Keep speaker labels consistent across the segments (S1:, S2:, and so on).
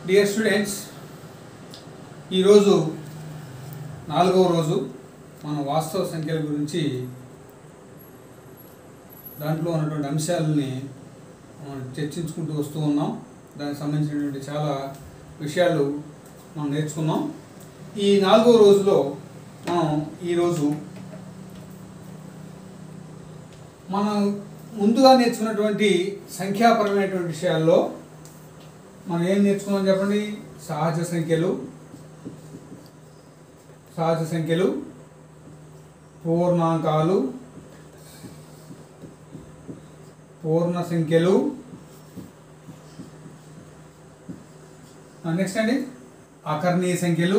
S1: Dear students ఈరోజు నాలుగవ రోజు మనం వాస్తవ సంఖ్యల గురించి దాంట్లో ఉన్నటువంటి అంశాలని మనం చర్చించుకుంటూ వస్తూ ఉన్నాం దానికి సంబంధించినటువంటి చాలా విషయాలు మనం నేర్చుకున్నాం ఈ నాలుగవ రోజులో మనం ఈరోజు మనం ముందుగా నేర్చుకున్నటువంటి సంఖ్యాపరమైనటువంటి విషయాల్లో మనం ఏం నేర్చుకున్నాం చెప్పండి సహజ సంఖ్యలు సహజ సంఖ్యలు పూర్ణాంకాలు పూర్ణ సంఖ్యలు నెక్స్ట్ అండి అకర్ణీయ సంఖ్యలు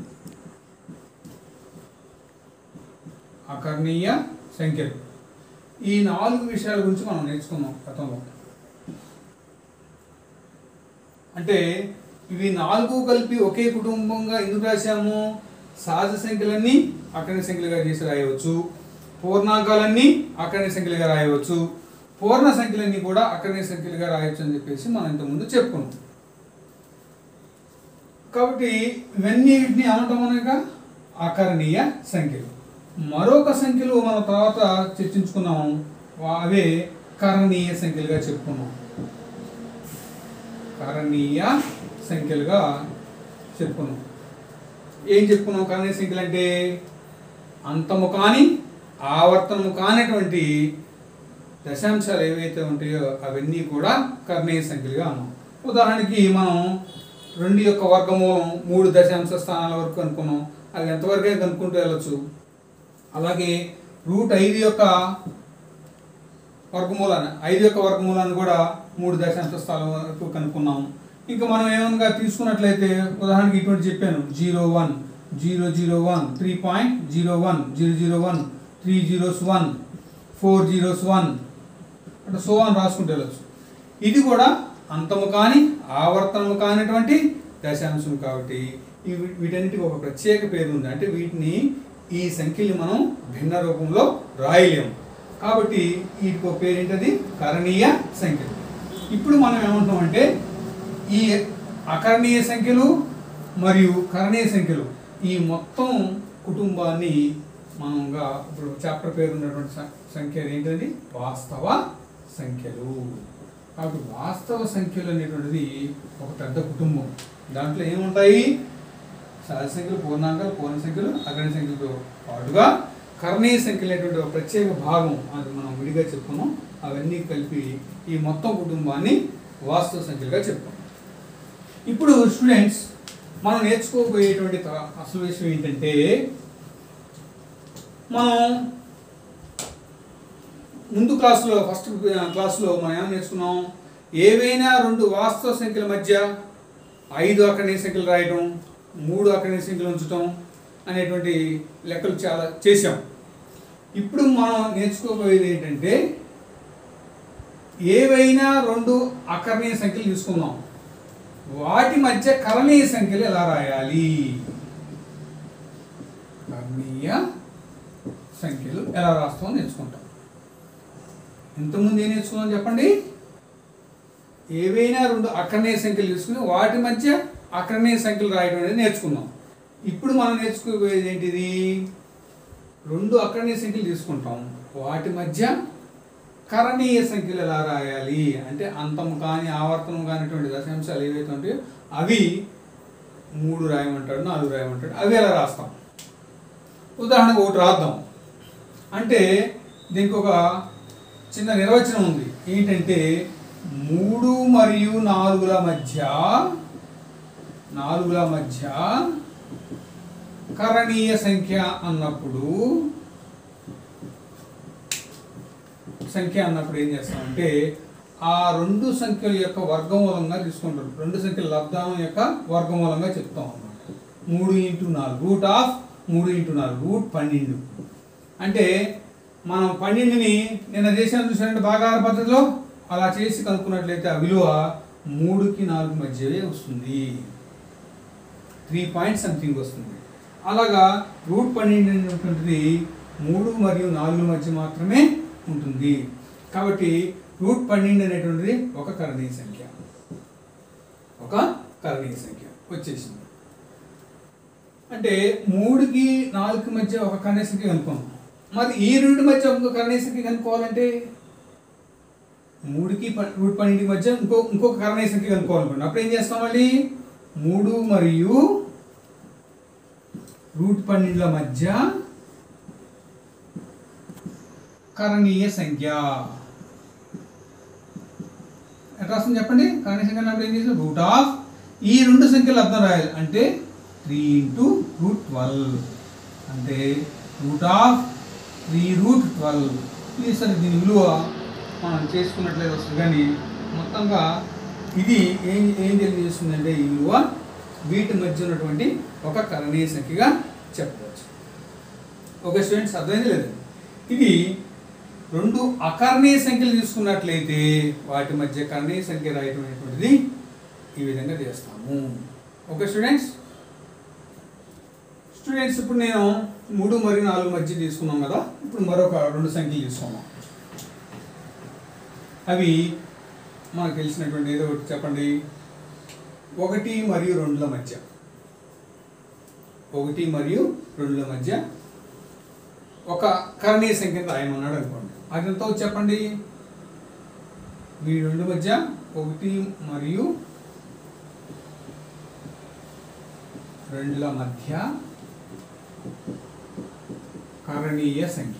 S1: అకర్ణీయ సంఖ్యలు ఈ నాలుగు విషయాల గురించి మనం నేర్చుకున్నాం గతంలో అంటే ఇవి నాలుగు కలిపి ఒకే కుటుంబంగా ఎందుకు రాశాము సహజ సంఖ్యలన్నీ అకర్ణ సంఖ్యలుగా చేసి రాయవచ్చు పూర్ణాంకాలన్నీ అకర్ణ సంఖ్యలుగా రాయవచ్చు పూర్ణ సంఖ్యలన్నీ కూడా అకర్ణ సంఖ్యలుగా రాయవచ్చు అని చెప్పేసి మనం ఇంతకుముందు చెప్పుకున్నాం కాబట్టి ఇవన్నీ వీటిని అనటం అనగా అకరణీయ సంఖ్యలు మరొక సంఖ్యలు మనం తర్వాత చర్చించుకున్నాం వా- అవే కరణీయ సంఖ్యలుగా చెప్పుకున్నాం కరణీయ సంఖ్యలుగా చెప్పుకున్నాం ఏం చెప్పుకున్నాం కరణీయ సంఖ్యలు అంటే అంతము కాని ఆవర్తనము కానటువంటి దశాంశాలు ఏవైతే ఉంటాయో అవన్నీ కూడా కర్ణీయ సంఖ్యలుగా అన్నాం ఉదాహరణకి మనం రెండు యొక్క వర్గమూలం మూడు దశాంశ స్థానాల వరకు కనుక్కున్నాం అవి ఎంతవరకే కనుక్కుంటూ వెళ్ళొచ్చు అలాగే రూట్ ఐదు యొక్క వర్గమూలాన్ని ఐదు యొక్క వర్గమూలాన్ని కూడా మూడు దశాంశ స్థానం వరకు కనుక్కున్నాం ఇంకా మనం ఏమనగా తీసుకున్నట్లయితే ఉదాహరణకి ఇటువంటి చెప్పాను zero one zero zero one three point zero one zero zero one three zeros one four zeros one అంటే సో అని రాసుకుంటూ వెళ్ళచ్చు ఇది కూడా అంతము కాని ఆవర్తనము కానిటువంటి దశాంశం కాబట్టి ఇవి వీటన్నిటికి ఒక ప్రత్యేక పేరు ఉంది అంటే వీటిని ఈ సంఖ్యల్ని మనం భిన్న రూపంలో రాయలేము కాబట్టి వీటికి ఒక పేరు ఏంటది కరణీయ సంఖ్యలు ఇప్పుడు మనం ఏమంటామంటే ఈ అకరణీయ సంఖ్యలు మరియు కరణీయ సంఖ్యలు ఈ మొత్తం కుటుంబాన్ని మనంగా ఇప్పుడు చాప్టర్ పేరు ఉన్నటువంటి సం- సంఖ్య ఏంటది వాస్తవ సంఖ్యలు కాబట్టి వాస్తవ సంఖ్యలు అనేటువంటిది ఒక పెద్ద కుటుంబం దాంట్లో ఏముంటాయి సహజ సంఖ్యలు పూర్ణాంకాలు పూర్ణ సంఖ్యలు అగ్రణ సంఖ్యలతో పాటుగా కర్ణీయ సంఖ్యలు అనేటువంటి ఒక ప్రత్యేక భాగం అది మనం విడిగా చెప్పుకున్నాం అవన్నీ కలిపి ఈ మొత్తం కుటుంబాన్ని వాస్తవ సంఖ్యలుగా చెప్పుకున్నాం ఇప్పుడు స్టూడెంట్స్ మనం నేర్చుకోబోయేటువంటి త- అసలు విషయం ఏంటంటే మనం ముందు క్లాస్లో ఫస్ట్ క్లాస్లో మనం ఏం నేర్చుకున్నాం ఏవైనా రెండు వాస్తవ సంఖ్యల మధ్య ఐదు అక్కడనే సంఖ్యలు రాయటం మూడు అక్కడనే సంఖ్యలు ఉంచటం అనేటువంటి లెక్కలు చాలా చేసాం ఇప్పుడు మనం నేర్చుకోబోయేది ఏంటంటే ఏవైనా రెండు అకర్ణీయ సంఖ్యలు తీసుకుందాం వాటి మధ్య కరణీయ సంఖ్యలు ఎలా రాయాలి కర్ణీయ సంఖ్యలు ఎలా రాస్తామో నేర్చుకుంటాం ఇంతకుముందు ఏం నేర్చుకున్నాం చెప్పండి ఏవైనా రెండు అకర్ణీయ సంఖ్యలు తీసుకుని వాటి మధ్య అకర్ణీయ సంఖ్యలు రాయడం అనేది నేర్చుకున్నాం ఇప్పుడు మనం నేర్చుకోబోయేది ఏంటిది రెండు అకర్ణీయ సంఖ్యలు తీసుకుంటాం వాటి మధ్య కరణీయ సంఖ్యలు ఎలా రాయాలి అంటే అంతం కాని ఆవర్తనం కానిటువంటి దశాంశాలు ఏవైతే ఉంటాయో అవి మూడు రాయమంటాడు నాలుగు రాయమంటాడు అవి ఎలా రాస్తాం ఉదాహరణకు ఒకటి రాద్దాం అంటే దీనికి ఒక చిన్న నిర్వచనం ఉంది ఏంటంటే మూడు మరియు నాలుగుల మధ్య నాలుగుల మధ్య కరణీయ సంఖ్య అన్నప్పుడు సంఖ్య అన్నప్పుడు ఏం చేస్తామంటే ఆ రెండు సంఖ్యల యొక్క వర్గమూలంగా తీసుకుంటాం రెండు సంఖ్యల లబ్ధం యొక్క వర్గమూలంగా చెప్తాం అన్నమాట మూడు ఇంటూ నాలుగు రూట్ ఆఫ్ మూడు ఇంటూ నాలుగు రూట్ పన్నెండు అంటే మనం పన్నెండుని నిన్న చేసిన చూసారంటే భాగాహార పద్ధతిలో అలా చేసి కనుక్కున్నట్లయితే ఆ విలువ మూడుకి నాలుగు మధ్యవే వస్తుంది త్రీ పాయింట్ సంథింగ్ వస్తుంది అలాగా రూట్ పన్నెండు అనేటువంటిది మూడు మరియు నాలుగు మధ్య మాత్రమే ఉంటుంది కాబట్టి రూట్ పన్నెండు అనేటువంటిది ఒక కరణీయ సంఖ్య ఒక కరణీయ కరణీయ సంఖ్య వచ్చేసింది అంటే మూడుకి నాలుగుకి మధ్య ఒక కరణీయ సంఖ్య కనుక్కున్నాం మరి ఈ రెండు మధ్య ఒక కరణీయ సంఖ్య కనుక్కోవాలంటే మూడుకి ప- రూట్ పన్నెండుకి మధ్య ఇంకో ఇంకొక కరణీయ సంఖ్య కనుక్కోవాలనుకోండి అప్పుడు ఏం చేస్తాం మళ్ళీ మూడు మరియు రూట్ పన్నెండుల మధ్య కరణీయ సంఖ్య ఎట్లా వస్తుంది చెప్పండి కరణీయ సంఖ్య అన్నప్పుడు ఏం చేసాం రూట్ ఆఫ్ ఈ రెండు సంఖ్యలు అర్థం రాయాలి అంటే త్రీ ఇంటూ రూట్ ట్వెల్వ్ అంటే root of three root twelve ఇది సరే దీని విలువ మనం చేసుకున్నట్లయితే వస్తుంది కానీ మొత్తంగా ఇది ఏం ఏం తెలియజేస్తుందంటే ఈ విలువ వీటి మధ్య ఉన్నటువంటి ఒక కరణీయ సంఖ్యగా చెప్పవచ్చు ఓకే స్టూడెంట్స్ అర్థమైంది లేదు ఇది రెండు అకర్ణీయ సంఖ్యలు తీసుకున్నట్లయితే వాటి మధ్య కర్ణీయ సంఖ్య రాయటం అనేటువంటిది ఈ విధంగా చేస్తాము ఓకే స్టూడెంట్స్ స్టూడెంట్స్ ఇప్పుడు నేను మూడు మరియు నాలుగు మధ్య తీసుకున్నాం కదా ఇప్పుడు మరొక రెండు సంఖ్యలు తీసుకున్నాం అవి మనకు తెలిసినటువంటి ఏదో ఒకటి చెప్పండి ఒకటి మరియు రెండుల మధ్య ఒకటి మరియు రెండుల మధ్య ఒక కరణీయ సంఖ్యను రాయమన్నాడు అనుకోండి అది ఎంతో చెప్పండి ఈ రెండు మధ్య ఒకటి మరియు రెండుల మధ్య కరణీయ సంఖ్య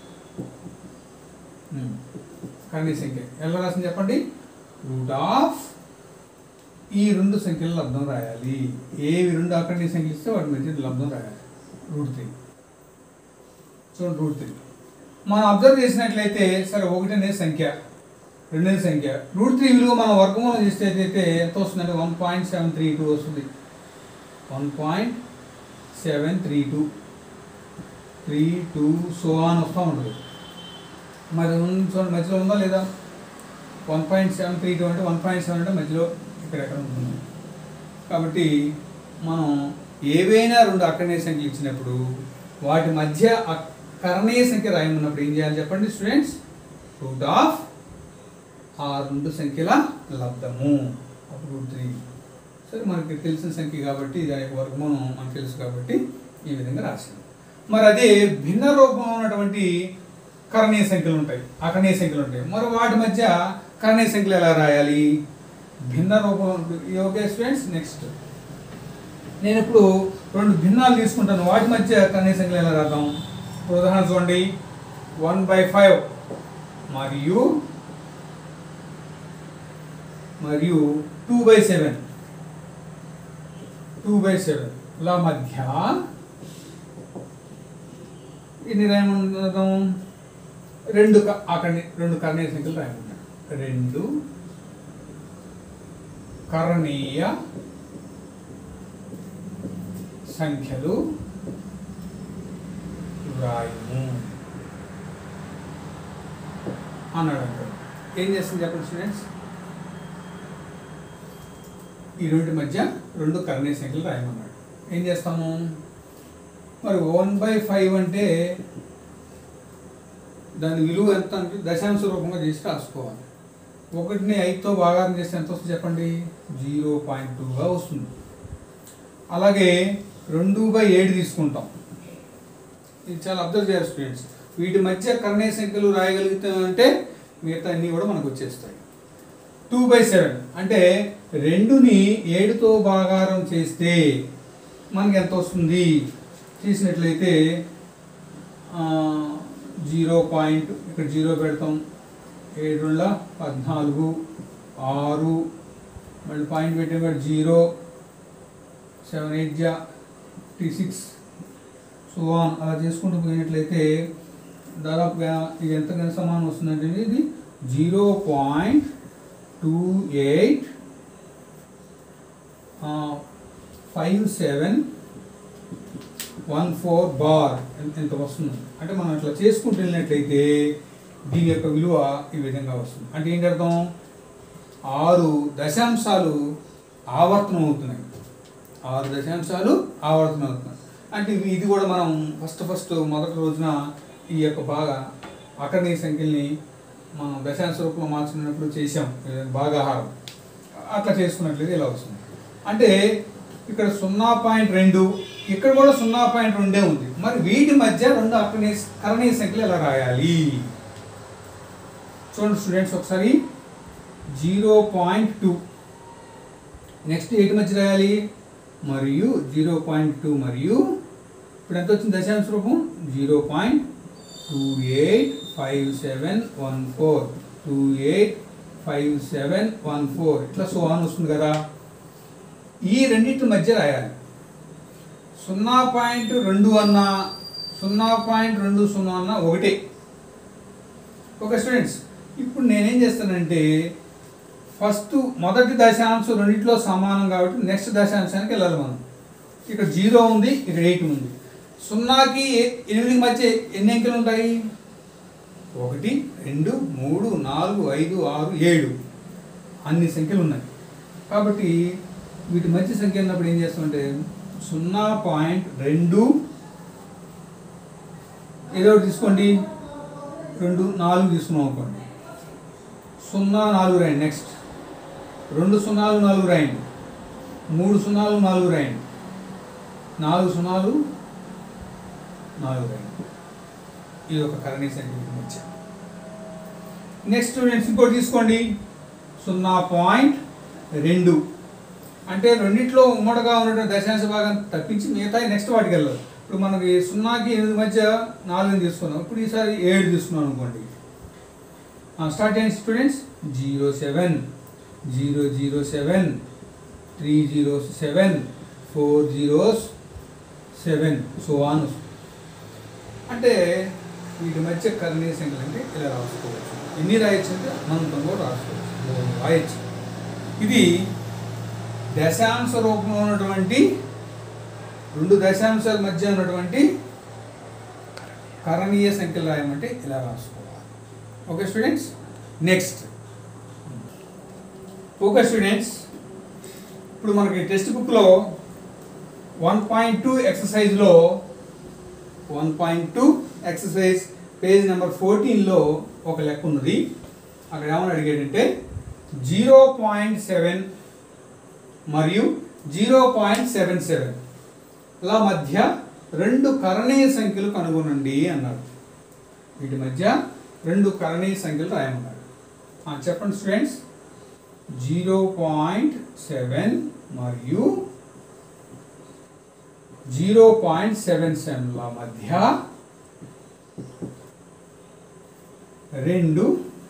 S1: ఉమ్. కరణీయ సంఖ్య ఎలా రాసింది చెప్పండి రూట్ ఆఫ్ ఈ రెండు సంఖ్యల లబ్ధం రాయాలి ఏవి రెండు అకరణీయ సంఖ్యలు ఇస్తే వాటి మధ్య లబ్ధం రాయాలి రూట్ త్రీ చూడండి రూట్ త్రీ మనం అబ్జర్వ్ చేసినట్లయితే సరే ఒకటి అనేది సంఖ్య రెండనేది సంఖ్య రూట్ త్రీ విలువ మనం వర్గమూలం చేస్తే అయితే ఎంత వస్తుందంటే one point seven three two వస్తుంది one point seven three two three two so అని వస్తూ ఉంటుంది మరి ఉంది చూడండి మధ్యలో ఉందా లేదా one point seven three two అంటే వన్ పాయింట్ సెవెన్ అంటే మధ్యలో ఇక్కడ ఎక్కడ ఉంటుంది కాబట్టి మనం ఏవైనా రెండు అకరణీయ సంఖ్యలు ఇచ్చినప్పుడు వాటి మధ్య అ- కరణీయ సంఖ్య రాయమన్నప్పుడు ఏం చేయాలి చెప్పండి స్టూడెంట్స్ రూట్ ఆఫ్ ఆ రెండు సంఖ్యల లబ్ధము రూట్ త్రీ సరే మనకి తెలిసిన సంఖ్య కాబట్టి దాని యొక్క వర్గమూలం మనకు తెలుసు కాబట్టి ఈ విధంగా రాశాను మరి అదే భిన్న రూపంలో ఉన్నటువంటి కరణీయ సంఖ్యలు ఉంటాయి అకరణీయ సంఖ్యలు ఉంటాయి మరి వాటి మధ్య కరణీయ సంఖ్యలు ఎలా రాయాలి భిన్న రూపం ఓకే స్టూడెంట్స్ నెక్స్ట్ నేను ఇప్పుడు రెండు భిన్నాలు తీసుకుంటాను వాటి మధ్య కరణీయ సంఖ్యలు ఎలా రాద్దాం ఇప్పుడు ఉదాహరణ చూడండి వన్ బై ఫైవ్ మరియు మరియు two by seven two by seven ల మధ్య ఎన్ని రాయమంటాం రెండు క- అక్కడ రెండు కర్ణీయ సంఖ్యలు రాయమంటాం రెండు కరణీయ సంఖ్యలు రాయము అన్నాడు అంటాడు ఏం చేస్తుంది చెప్పండి స్టూడెంట్స్ ఈ రెండు మధ్య రెండు కర్ణీయ సంఖ్యలు రాయమన్నాడు ఏం చేస్తాము మరి వన్ బై ఫైవ్ అంటే దాని విలువ ఎంత అంటే దశాంశ రూపంగా చేసి రాసుకోవాలి ఒకటిని ఐదుతో భాగారం చేస్తే ఎంత వస్తుంది చెప్పండి జీరో పాయింట్ టూగా వస్తుంది అలాగే రెండు బై ఏడు తీసుకుంటాం ఇది చాలా అబ్జర్వ్ చేయాలి స్టూడెంట్స్ వీటి మధ్య కర్ణీయ సంఖ్యలు రాయగలుగుతామంటే మిగతా అన్నీ కూడా మనకు వచ్చేస్తాయి టూ బై సెవెన్ అంటే రెండుని ఏడుతో భాగారం చేస్తే మనకి ఎంత వస్తుంది చేసినట్లయితే జీరో పాయింట్ ఇక్కడ జీరో పెడతాం ఏడుల పద్నాలుగు ఆరు మళ్ళీ పాయింట్ పెట్టాం ఇక్కడ జీరో సెవెన్ ఎయిట్ జా టీ సిక్స్ సో ఆన్ అలా చేసుకుంటూ పోయినట్లయితే దాదాపుగా ఇది ఎంత సమానం వస్తుందంటే ఇది zero point two eight five seven one four bar ఎంత వస్తుంది అంటే మనం అట్లా చేసుకుంటూ వెళ్ళినట్లయితే దీని యొక్క విలువ ఈ విధంగా వస్తుంది అంటే ఏంటి అర్థం ఆరు దశాంశాలు ఆవర్తనం అవుతున్నాయి ఆరు దశాంశాలు ఆవర్తనం అవుతున్నాయి అంటే ఇవి- ఇది కూడా మనం ఫస్ట్ ఫస్ట్ మొదటి రోజున ఈ యొక్క బాగా అకర్ణీయ సంఖ్యల్ని మనం దశాంశ రూపంలో మార్చుకున్నప్పుడు చేసాం ఏ, భాగాహారం అట్లా చేసుకున్నట్లయితే ఇలా వస్తుంది అంటే ఇక్కడ సున్నా పాయింట్ రెండు ఇక్కడ కూడా సున్నా పాయింట్ రెండే ఉంది మరి వీటి మధ్య రెండు అకరణీయ కరణీయ సంఖ్యలు ఎలా రాయాలి చూడండి స్టూడెంట్స్ ఒకసారి zero point two next eight మధ్య రాయాలి మరియు జీరో పాయింట్ టూ మరియు ఇప్పుడు ఎంత వచ్చింది దశాంశ రూపం zero point two eight five seven one four two eight five seven one four ఇట్లా సో ఆన్ వస్తుంది కదా ఈ రెండింటి మధ్య రాయాలి సున్నా పాయింట్ రెండు అన్న సున్నా పాయింట్ రెండు సున్నా అన్న ఒకటే ఓకే స్టూడెంట్స్ ఇప్పుడు నేనేం చేస్తానంటే ఫస్ట్ మొదటి దశాంశం రెండిట్లో సమానం కాబట్టి నెక్స్ట్ దశాంశానికి వెళ్ళాలి మనం ఇక్కడ జీరో ఉంది ఇక్కడ ఎయిట్ ఉంది సున్నాకి ఎ- ఎనిమిదికి మధ్య ఎన్ని అంకెలు ఉంటాయి ఒకటి రెండు మూడు నాలుగు ఐదు ఆరు ఏడు అన్ని సంఖ్యలు ఉన్నాయి కాబట్టి వీటి మధ్య సంఖ్య ఉన్నప్పుడు ఏం చేస్తామంటే సున్నా పాయింట్ రెండు ఏదో ఒకటి తీసుకోండి రెండు నాలుగు తీసుకున్నాం అనుకోండి సున్నా నాలుగు రాయండి నెక్స్ట్ రెండు సున్నాలు నాలుగు రాయండి మూడు సున్నాలు నాలుగు రాయండి నాలుగు సున్నాలు నాలుగు రాయండి ఇది ఒక కరణీయ సంఖ్య మధ్య నెక్స్ట్ స్టూడెంట్స్ ఇంకోటి తీసుకోండి సున్నా పాయింట్ రెండు అంటే రెండిట్లో ఉమ్మడిగా ఉన్నటువంటి దశాంశ భాగం తప్పించి మిగతా నెక్స్ట్ వాటికి వెళ్ళదు ఇప్పుడు మనకి సున్నాకి ఎనిమిది మధ్య నాలుగు తీసుకున్నాం ఇప్పుడు ఈసారి ఏడు తీసుకున్నాం అనుకోండి స్టార్ట్ చేయండి students zero seven zero zero seven three zeros seven four zeros seven so on అంటే వీటి మధ్య కరణీయ సంఖ్యలు అంటే ఇలా రాసుకోవచ్చు ఎన్ని రాయొచ్చు అంటే అనంతం కూడా రాసుకోవచ్చు రాయొచ్చు ఇది దశాంశ రూపంలో ఉన్నటువంటి రెండు దశాంశాల మధ్య ఉన్నటువంటి కరణీయ సంఖ్యలు రాయమంటే ఇలా రాసుకోవాలి okay students next okay students ఇప్పుడు మనకి టెక్స్ట్ బుక్లో వన్ పాయింట్ టూ ఎక్సర్సైజ్లో one point two exercise page number ఫోర్టీన్లో ఒక లెక్క ఉన్నది అక్కడ ఏమని అడిగాడంటే జీరో పాయింట్ సెవెన్ మరియు జీరో పాయింట్ సెవెన్ సెవెన్ ల మధ్య రెండు కరణీయ సంఖ్యలు కనుగొనండి అన్నాడు వీటి మధ్య రెండు కరణీయ సంఖ్యలు రాయమన్నాడు ఆ, చెప్పండి స్టూడెంట్స్ జీరో పాయింట్ సెవెన్ మరియు జీరో పాయింట్ సెవెన్ సెవెన్ల మధ్య రెండు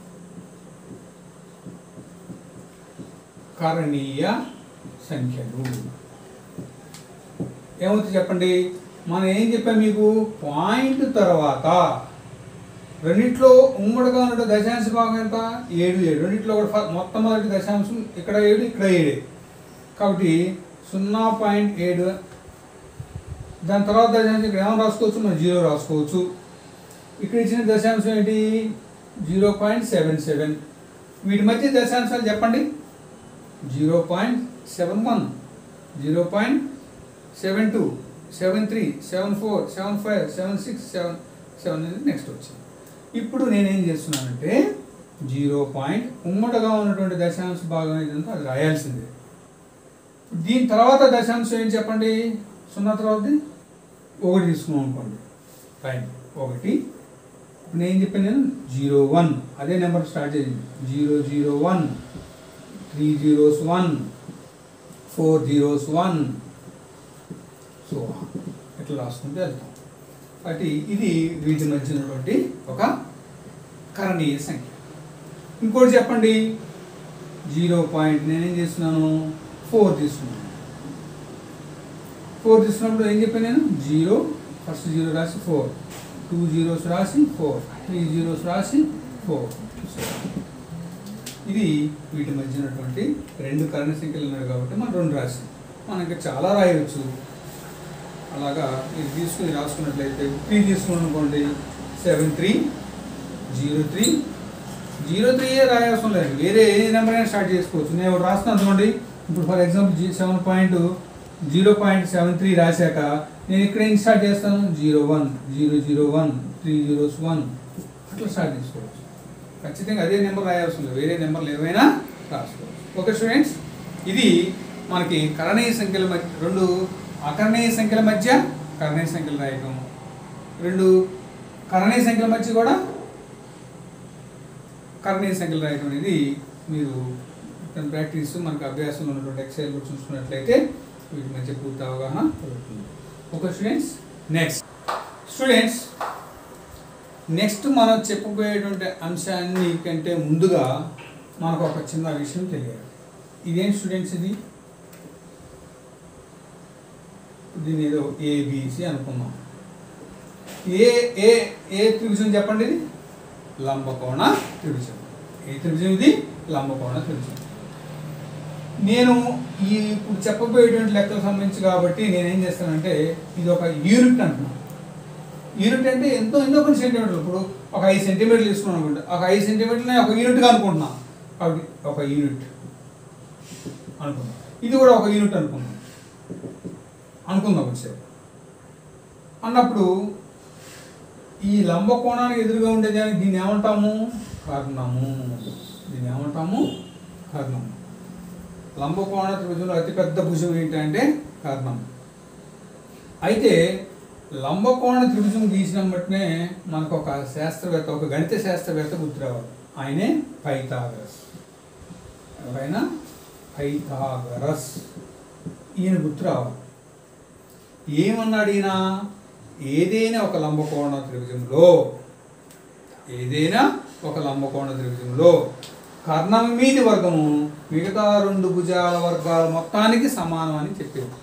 S1: కరణీయ సంఖ్యలు ఏమవుతుంది చెప్పండి మనం ఏం చెప్పాం మీకు పాయింట్ తర్వాత రెండిట్లో ఉమ్మడిగా ఉన్న దశాంశ భాగం ఎంత ఏడు ఏడు రెండిట్లో కూడా ఫ- మొత్తం మొదటి దశాంశం ఇక్కడ ఏడు ఇక్కడ ఏడు కాబట్టి సున్నా పాయింట్ ఏడు దాని తర్వాత దశాంశం ఇక్కడ ఏమైనా రాసుకోవచ్చు మనం జీరో రాసుకోవచ్చు ఇక్కడ ఇచ్చిన దశాంశం ఏంటి జీరో పాయింట్ సెవెన్ సెవెన్ వీటి మధ్య దశాంశాలు చెప్పండి zero point seven one zero point seven two seven three seven four seven five seven six seven seven అనేది నెక్స్ట్ వచ్చింది ఇప్పుడు నేనేం చేస్తున్నానంటే జీరో పాయింట్ ఉమ్మడిగా ఉన్నటువంటి దశాంశ భాగం ఏదంటే అది రాయాల్సిందే దీని తర్వాత దశాంశం ఏం చెప్పండి సున్నా తర్వాత ఒకటి తీసుకున్నాం అనుకోండి ఫైన్ ఒకటి ఇప్పుడు నేను చెప్పాను నేను జీరో వన్ అదే నెంబర్ స్టార్ట్ చేయండి zero zero one three zeros one four zeros one so ఇట్లా రాసుకుంటూ వెళ్తాం కాబట్టి ఇది వీటి మధ్య ఉన్నటువంటి ఒక కరణీయ సంఖ్య ఇంకోటి చెప్పండి జీరో పాయింట్ నేనేం చేస్తున్నాను ఫోర్ తీసుకున్నాను ఫోర్ తీసుకున్నప్పుడు ఏం చెప్పాను నేను జీరో ఫస్ట్ జీరో రాసి ఫోర్ టూ జీరోస్ రాసి ఫోర్ త్రీ జీరోస్ రాసి ఫోర్ ఇది వీటి మధ్య ఉన్నటువంటి రెండు కరణ సంఖ్యలు ఉన్నాయి కాబట్టి మనం రెండు రాసి మనం ఇంకా చాలా రాయవచ్చు అలాగా ఇది తీసుకుని రాసుకున్నట్లయితే త్రీ తీసుకున్నాం అనుకోండి seven three zero three zero three రాయాల్సిన లేదు వేరే ఏ నెంబర్ అయినా స్టార్ట్ చేసుకోవచ్చు నేను ఒకటి రాస్తున్నాను చూడండి ఇప్పుడు ఫర్ ఎగ్జాంపుల్ జీ seven point zero point seven three రాశాక నేను ఇక్కడ ఏం స్టార్ట్ చేస్తాను zero one zero zero one three zeros one అట్లా స్టార్ట్ చేసుకోవచ్చు ఖచ్చితంగా అదే నెంబర్ రాయాల్సి లేదు వేరే నెంబర్లు ఏవైనా రాసుకోవచ్చు ఓకే స్టూడెంట్స్ ఇది మనకి కరణీయ సంఖ్యల మధ్య రెండు అకరణీయ సంఖ్యల మధ్య కరణీయ సంఖ్యలు రాయటం రెండు కరణీయ సంఖ్యల మధ్య కూడా కరణీయ సంఖ్యలు రాయటం అనేది మీరు దాని ప్రాక్టీస్ మనకు అభ్యాసంలో ఉన్నటువంటి ఎక్సైజ్ కూడా చూసుకున్నట్లయితే వీటి మధ్య పూర్తి అవగాహన కలుగుతుంది okay students next students next మనం చెప్పబోయేటువంటి అంశాన్ని కంటే ముందుగా మనకు ఒక చిన్న విషయం తెలియాలి ఇదేం స్టూడెంట్స్ ఇది దీని ఏదో ఏబిసి అనుకున్నాం ఏ ఏ ఏ త్రిభుజం చెప్పండి ఇది లంబకోణ త్రిభుజం ఏ త్రిభుజం ఇది లంబకోణ త్రిభుజం నేను ఈ ఇప్పుడు చెప్పబోయేటువంటి లెక్కలకు సంబంధించి కాబట్టి నేనేం చేస్తానంటే ఇది ఒక యూనిట్ అంటున్నాను యూనిట్ అంటే ఎంతో ఎన్నో కొన్ని సెంటీమీటర్లు ఇప్పుడు ఒక ఐదు సెంటీమీటర్లు తీసుకున్నాను అనుకుంటే ఒక ఐదు సెంటీమీటర్లు ఒక యూనిట్గా అనుకుంటున్నాను కాబట్టి ఒక యూనిట్ అనుకుందాం ఇది కూడా ఒక యూనిట్ అనుకుందాం అనుకుందాం వచ్చేది అన్నప్పుడు ఈ లంబకోణానికి ఎదురుగా ఉండేదానికి దీన్ని ఏమంటాము కర్ణము దీన్ని ఏమంటాము కర్ణము లంబకోణ త్రిభుజంలో అతిపెద్ద భుజం ఏంటంటే కర్ణం అయితే లంబకోణ త్రిభుజం గీసిన బట్టినే మనకు ఒక శాస్త్రవేత్త ఒక గణిత శాస్త్రవేత్త గుర్తు రావాలి ఆయనే పైథాగరస్ ఎవరైనా పైథాగరస్ ఈయన గుర్తు రావాలి ఏమన్నాడు ఈయన ఏదైనా ఒక లంబకోణ త్రిభుజంలో ఏదైనా ఒక లంబకోణ త్రిభుజంలో కర్ణం మీది వర్గము మిగతా రెండు భుజాల వర్గాల మొత్తానికి సమానం అని చెప్పింది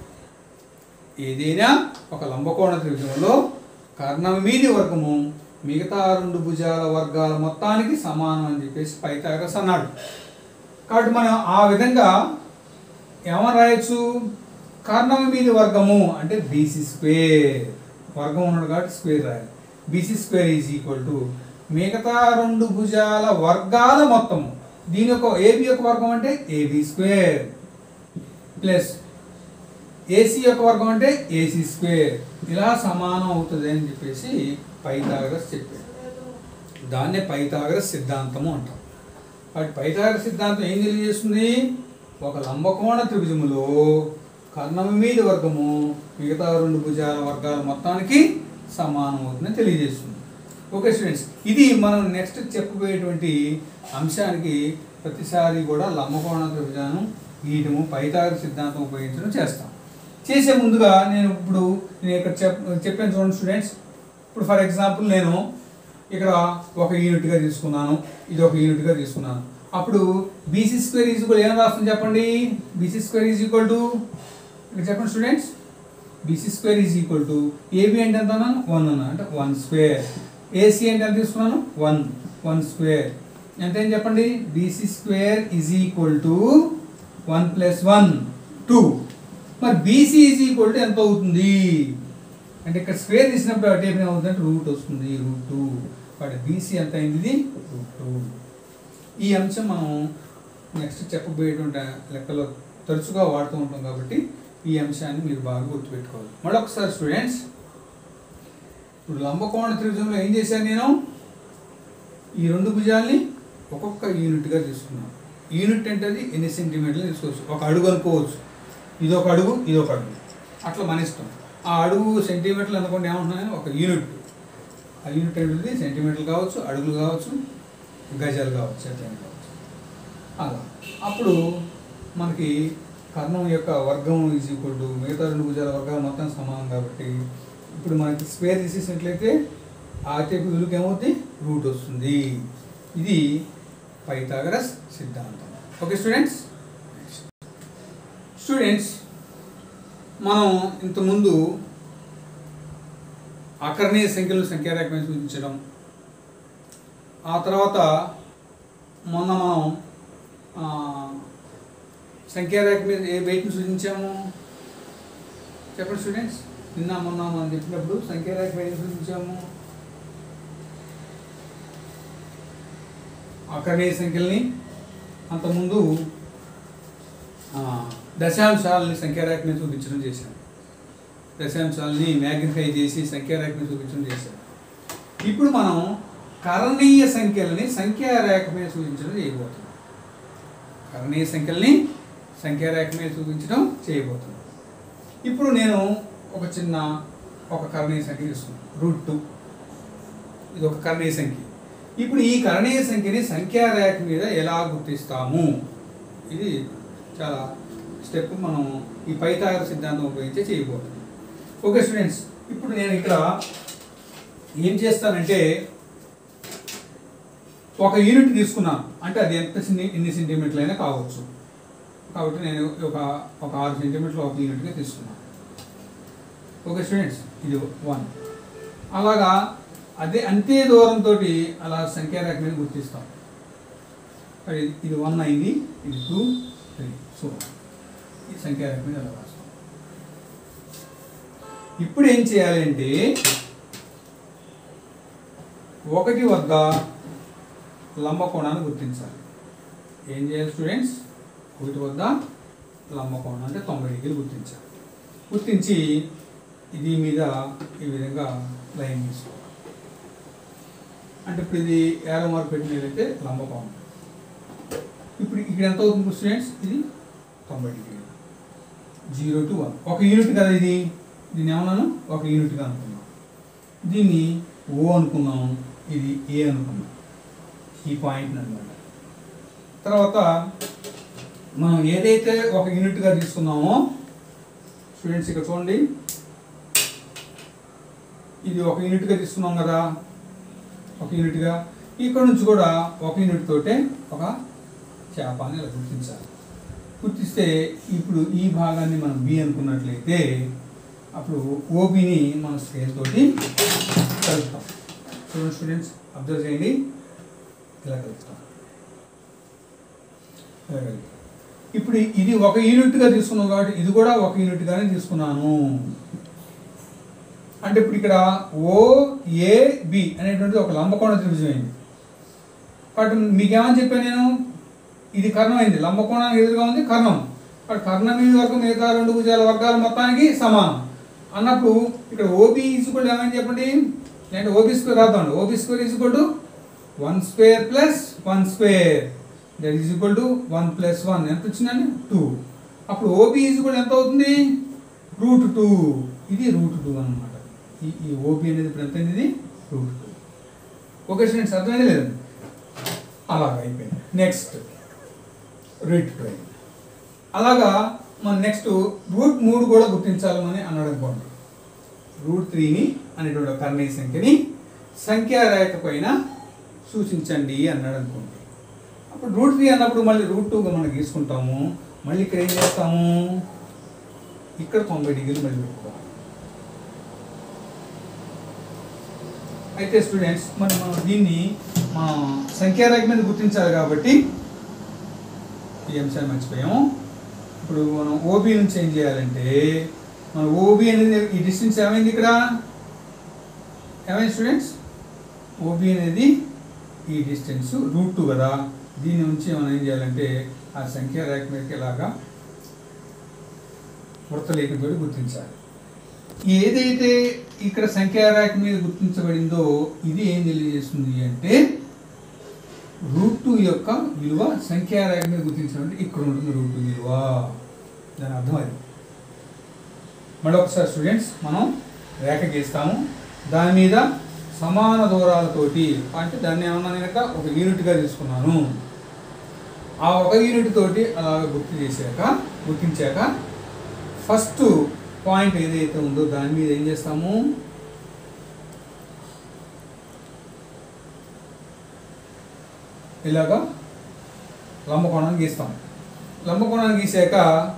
S1: ఏదైనా ఒక లంబకోణ త్రిభుజంలో కర్ణం మీది వర్గము మిగతా రెండు భుజాల వర్గాల మొత్తానికి సమానం అని చెప్పేసి పైథాగరస్ అన్నాడు కాబట్టి మనం ఆ విధంగా ఏమని రాయొచ్చు కర్ణం మీది వర్గము అంటే బీసీ స్క్వేర్ వర్గం ఉన్నాడు కాబట్టి స్క్వేర్ రాయాలి BC square is equal to మిగతా రెండు భుజాల వర్గాల మొత్తము దీని యొక్క ఏబి యొక్క వర్గం అంటే ఏబి స్క్వేర్ ప్లస్ ఏసీ యొక్క వర్గం అంటే ఏసీ స్క్వేర్ ఇలా సమానం అవుతుంది అని చెప్పేసి పైథాగరస్ చెప్పాడు దాన్నే పైథాగరస్ సిద్ధాంతము అంటాం కాబట్టి పైథాగరస్ సిద్ధాంతం ఏం తెలియజేస్తుంది ఒక లంబకోణ త్రిభుజములో కర్ణము మీద వర్గము మిగతా రెండు భుజాల వర్గాల మొత్తానికి సమానం అవుతుందని తెలియజేస్తుంది ఓకే స్టూడెంట్స్ ఇది మనం నెక్స్ట్ చెప్పబోయేటువంటి అంశానికి ప్రతిసారి కూడా లంబకోణ త్రిభుజానం గీయటము పైథాగరస్ సిద్ధాంతం ఉపయోగించడం చేస్తాం చేసే ముందుగా నేను ఇప్పుడు నేను ఇక్కడ చెప్ చెప్పాను చూడండి స్టూడెంట్స్ ఇప్పుడు ఫర్ ఎగ్జాంపుల్ నేను ఇక్కడ ఒక యూనిట్గా తీసుకున్నాను ఇది ఒక యూనిట్గా తీసుకున్నాను అప్పుడు బీసీ స్క్వేర్ ఈజ్ ఈక్వల్ ఏం రాస్తుంది చెప్పండి BC square is equal to ఇక్కడ చెప్పండి students BC square is equal to AB అంటే ఎంత అన్నాను వన్ అన్నాను అంటే వన్ స్క్వేర్ ఏసీ అంటే ఎంత తీసుకున్నాను వన్ వన్ స్క్వేర్ ఎంత ఏం చెప్పండి BC square is equal to one plus one two మరి బీసీ ఈజ్ ఈక్వల్ టు ఎంత అవుతుంది అంటే ఇక్కడ స్క్వేర్ తీసినప్పుడు అటు వైపు ఏమవుతుందంటే రూట్ వస్తుంది రూట్ టూ వాటి బీసీ ఎంత అయింది ఇది రూట్ టూ ఈ అంశం మనం నెక్స్ట్ చెప్పబోయేటువంటి లెక్కలో తరచుగా వాడుతూ ఉంటాం కాబట్టి ఈ అంశాన్ని మీరు బాగా గుర్తుపెట్టుకోవాలి మరొకసారి స్టూడెంట్స్ ఇప్పుడు లంబకోణ త్రిభుజంలో ఏం చేశాను నేను ఈ రెండు భుజాల్ని ఒక్కొక్క యూనిట్గా తీసుకున్నాను యూనిట్ అంటే అది ఎన్ని సెంటీమీటర్లు తీసుకోవచ్చు ఒక అడుగు అనుకోవచ్చు ఇది ఒక అడుగు ఇది ఒక అడుగు అట్లా మన ఇష్టం ఆ అడుగు సెంటీమీటర్లు అనుకోండి ఏమంటున్నాను ఒక యూనిట్ ఆ యూనిట్ అనేది సెంటీమీటర్లు కావచ్చు అడుగులు కావచ్చు గజాలు కావచ్చు ఎట్లయినా కావచ్చు అలా అప్పుడు మనకి కర్ణం యొక్క వర్గం ఈజ్ ఈక్వల్ టు మిగతా రెండు భుజాల వర్గాలు మొత్తం సమానం కాబట్టి ఇప్పుడు మనకి స్క్వేర్ తీసేసినట్లయితే ఆ టైపు విలువకి ఏమవుతుంది రూట్ వస్తుంది ఇది పైథాగరస్ సిద్ధాంతం ఓకే స్టూడెంట్స్ స్టూడెంట్స్ మనం ఇంతకుముందు అకర్ణీయ సంఖ్యలు సంఖ్యారేఖను సూచించడం ఆ తర్వాత మొన్న మనం ఆ, సంఖ్యారేఖ మీద ఏ వెయిట్ని సూచించాము చెప్పండి స్టూడెంట్స్ నిన్న మొన్న మనం చెప్పినప్పుడు సంఖ్యారేఖ వెయిట్ని సూచించాము అకర్ణీయ సంఖ్యల్ని అంతకుముందు ఆ, దశాంశాలని సంఖ్యారేఖ మీద చూపించడం చేశాం దశాంశాలని మ్యాగ్నిఫై చేసి సంఖ్యారేఖ మీద చూపించడం చేశాం ఇప్పుడు మనం కరణీయ సంఖ్యలని సంఖ్యారేఖ మీద సూచించడం చేయబోతున్నాం కరణీయ సంఖ్యల్ని సంఖ్యారేఖ మీద చూపించడం చేయబోతున్నాను ఇప్పుడు నేను ఒక చిన్న ఒక కరణీయ సంఖ్య తీసుకున్నాను రూట్ టూ ఇది ఒక కరణీయ సంఖ్య ఇప్పుడు ఈ కరణీయ సంఖ్యని సంఖ్యారేఖ మీద ఎలా గుర్తిస్తాము ఇది చాలా స్టెప్ మనం ఈ పైతాగర సిద్ధాంతం ఉపయోగించి చేయబోతున్నాం ఓకే స్టూడెంట్స్ ఇప్పుడు నేను ఇక్కడ ఏం చేస్తానంటే ఒక యూనిట్ తీసుకున్నాను అంటే అది ఎంత చిన్ని ఎన్ని సెంటీమీటర్లు అయినా కావచ్చు కాబట్టి నేను ఒక ఒక ఆరు సెంటీమీటర్లు ఒక యూనిట్గా తీసుకున్నాను ఓకే స్టూడెంట్స్ ఇది వన్ అలాగా అదే అంతే దూరంతో అలా సంఖ్యారేఖ మీద గుర్తిస్తాం మరి ఇది వన్ అయింది ఇది టూ త్రీ సో ఈ సంఖ్యారేఖ మీద అలా రాస్తాం ఇప్పుడు ఏం చేయాలి అంటే ఒకటి వద్ద లంబకోణాన్ని గుర్తించాలి ఏం చేయాలి స్టూడెంట్స్ ఒకటి వద్ద లంబకోణం అంటే తొంభై డిగ్రీలు గుర్తించాలి గుర్తించి ఇది మీద ఈ విధంగా లైన్ తీసుకోవాలి అంటే ఇప్పుడు ఇది ఏరో మార్క్ పెట్టినట్లయితే లంబకోణం ఇప్పుడు ఇక్కడ ఎంత అవుతుంది స్టూడెంట్స్ ఇది తొంభై డిగ్రీలు జీరో టు వన్ ఒక యూనిట్ కదా ఇది దీన్ని ఏమన్నాను ఒక యూనిట్గా అనుకున్నాం దీన్ని ఓ అనుకున్నాం ఇది ఏ అనుకున్నాం ఈ పాయింట్ అనమాట తర్వాత మనం ఏదైతే ఒక యూనిట్గా తీసుకున్నామో స్టూడెంట్స్ ఇక్కడ చూడండి ఇది ఒక యూనిట్గా తీసుకున్నాం కదా ఒక యూనిట్గా ఇక్కడ నుంచి కూడా ఒక యూనిట్ తోటే ఒక చేప అని ఇలా గుర్తించాలి గుర్తిస్తే ఇప్పుడు ఈ భాగాన్ని మనం బి అనుకున్నట్లయితే అప్పుడు ఓబిని మన స్కేల్ తోటి కలుపుతాం చూడండి స్టూడెంట్స్ అబ్జర్వ్ చేయండి ఇలా కలుపుతాం ఇలా కలుపుతాం. ఇప్పుడు ఇది ఒక యూనిట్గా తీసుకున్నాం కాబట్టి ఇది కూడా ఒక యూనిట్గానే తీసుకున్నాను అంటే ఇప్పుడు ఇక్కడ ఓ ఏ బి అనేటువంటిది ఒక లంబకోణ త్రిభుజం అయింది బట్ మీకేమని చెప్పాను నేను ఇది కర్ణం అయింది లంబకోణానికి ఎదురుగా ఉంది కర్ణం బట్ కర్ణం మీద వరకు మిగతా రెండు భుజాల వర్గాలు మొత్తానికి సమానం అన్నప్పుడు ఇక్కడ ఓబీ ఈజ్వల్ ఏమని చెప్పండి అంటే ఓబీ స్క్వేర్ రాద్దాం OB square equal to one square plus one square that is equal to one plus one ఎంత వచ్చిందండి టూ అప్పుడు ఓబీ ఈజ్వల్ ఎంత అవుతుంది రూట్ టూ ఇది రూట్ టూ అనమాట ఈ ఈ ఓబీ అనేది ఇప్పుడు ఎంత అయింది ఇది రూట్ టూ ఓకే స్టూడెంట్స్ అర్థమైంది లేదండి అలాగ అయిపోయింది నెక్స్ట్ రూట్ టూ అయింది అలాగా మనం నెక్స్ట్ రూట్ మూడు కూడా గుర్తించాలని అన్నాడు అనుకోండి రూట్ త్రీని అనేటువంటి ఒక కర్ణీయ సంఖ్యని సంఖ్యారేఖ పైన సూచించండి అన్నాడు అనుకోండి అప్పుడు రూట్ త్రీ అన్నప్పుడు మళ్ళీ రూట్ టూగా మనం గీసుకుంటాము మళ్ళీ ఇక్కడ ఏం చేస్తాము ఇక్కడ తొంభై డిగ్రీలు మళ్ళీ పెట్టుకోవాలి అయితే స్టూడెంట్స్ మరి మనం దీన్ని మనం సంఖ్యారేఖ మీద గుర్తించాలి కాబట్టి ఈ అంశాన్ని మర్చిపోయాము ఇప్పుడు మనం ఓబీ నుంచి ఏం చేయాలంటే మన ఓబీ అనేది ఈ డిస్టెన్స్ ఏమైంది ఇక్కడ ఏమైంది స్టూడెంట్స్ ఓబీ అనేది ఈ డిస్టెన్స్ రూట్ టూ కదా దీని నుంచి మనం ఏం చేయాలంటే ఆ సంఖ్యా రేఖ మీదకి ఇలాగా వృత్తలేఖతో గుర్తించాలి ఏదైతే ఇక్కడ సంఖ్యా రేఖ మీద గుర్తించబడిందో ఇది ఏం తెలియజేస్తుంది అంటే రూట్ టూ యొక్క విలువ సంఖ్యా రేఖ మీద గుర్తించాలంటే ఇక్కడ ఉంటుంది రూట్ టూ విలువ దాని అర్థం అది మళ్ళీ ఒకసారి స్టూడెంట్స్ మనం రేఖ గీస్తాము దాని మీద సమాన దూరాలతోటి అంటే దాన్ని ఏమన్నా కనుక ఒక యూనిట్గా తీసుకున్నాను ఆ ఒక యూనిట్ తోటి అలాగ గుర్తు చేశాక గుర్తించాక ఫస్ట్ పాయింట్ ఏదైతే ఉందో దాని మీద ఏం చేస్తాము ఇలాగా లంబకోణాన్ని గీస్తాం లంబకోణాన్ని గీసాక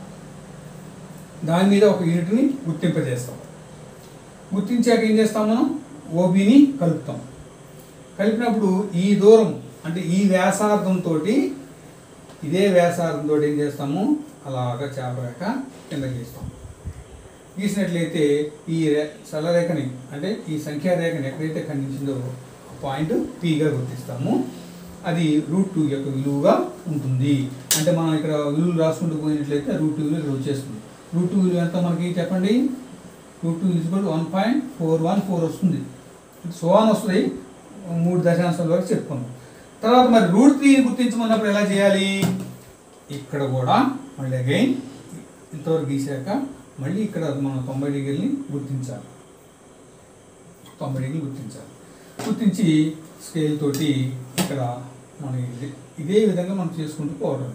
S1: దాని మీద ఒక యూనిట్ని గుర్తింపజేస్తాం గుర్తించాక ఏం చేస్తాం మనం ఓబీని కలుపుతాం కలిపినప్పుడు ఈ దూరం అంటే ఈ వ్యాసార్థంతో ఇదే వ్యాసార్థంతో ఏం చేస్తాము అలాగా చేపరేఖ కింద గీస్తాం గీసినట్లయితే ఈ రే- సరళరేఖని అంటే ఈ సంఖ్యా రేఖని ఎక్కడైతే ఖండించిందో ఆ పాయింట్ పీగా గుర్తిస్తాము అది రూట్ టూ యొక్క విలువగా ఉంటుంది అంటే మనం ఇక్కడ విలువలు రాసుకుంటూ పోయినట్లయితే రూట్ టూ విలువ ఇక్కడ వచ్చేస్తుంది రూట్ టూ విలువ ఎంత మనకి చెప్పండి root two equal one point four one four వస్తుంది సోవాన్ వస్తుంది మూడు దశాంశాల వరకు చెప్పుకున్నాం తర్వాత మరి రూట్ త్రీని గుర్తించమన్నప్పుడు ఎలా చేయాలి ఇక్కడ కూడా మళ్ళీ అగైన్ ఇంతవరకు గీసాక మళ్ళీ ఇక్కడ మనం తొంభై డిగ్రీని గుర్తించాలి తొంభై డిగ్రీలు గుర్తించాలి గుర్తించి స్కేల్ తోటి ఇక్కడ మన ఇది- ఇదే విధంగా మనం చేసుకుంటూ పోవడం